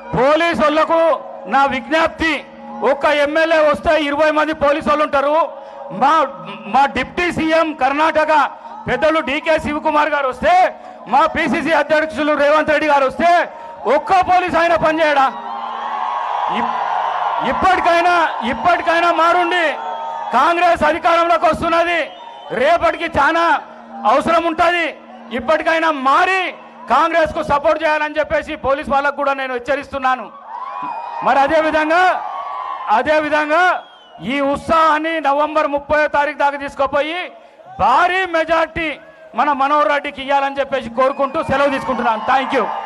police వాళ్ళకు నా విజ్ఞప్తి ఒక్క ఎమ్మెల్యే వస్తే ఇరవై మంది పోలీసు వాళ్ళు ఉంటారు మా మా డిప్యూటీ సీఎం కర్ణాటక పెద్దలు డీకే శివకుమార్ గారు వస్తే మా పిసిసి అధ్యక్షులు రేవంత్ రెడ్డి గారు వస్తే ఒక్క పోలీసు ఆయన పనిచేయడా ఇప్- ఇప్పటికైనా ఇప్పటికైనా మారుండి కాంగ్రెస్ అధికారంలోకి వస్తున్నది రేపటికి చాలా అవసరం ఉంటుంది ఇప్పటికైనా మారి కాంగ్రెస్ కు సపోర్ట్ చేయాలని చెప్పేసి పోలీస్ వాళ్ళకు కూడా నేను హెచ్చరిస్తున్నాను మరి అదే విధంగా అదే విధంగా ఈ ఉత్సాహాన్ని నవంబర్ ముప్పై తారీఖు దాకా తీసుకుపోయి భారీ మెజార్టీ మన మనోహర్ రెడ్డికి ఇవ్వాలని చెప్పేసి కోరుకుంటూ సెలవు తీసుకుంటున్నాను థ్యాంక్ యూ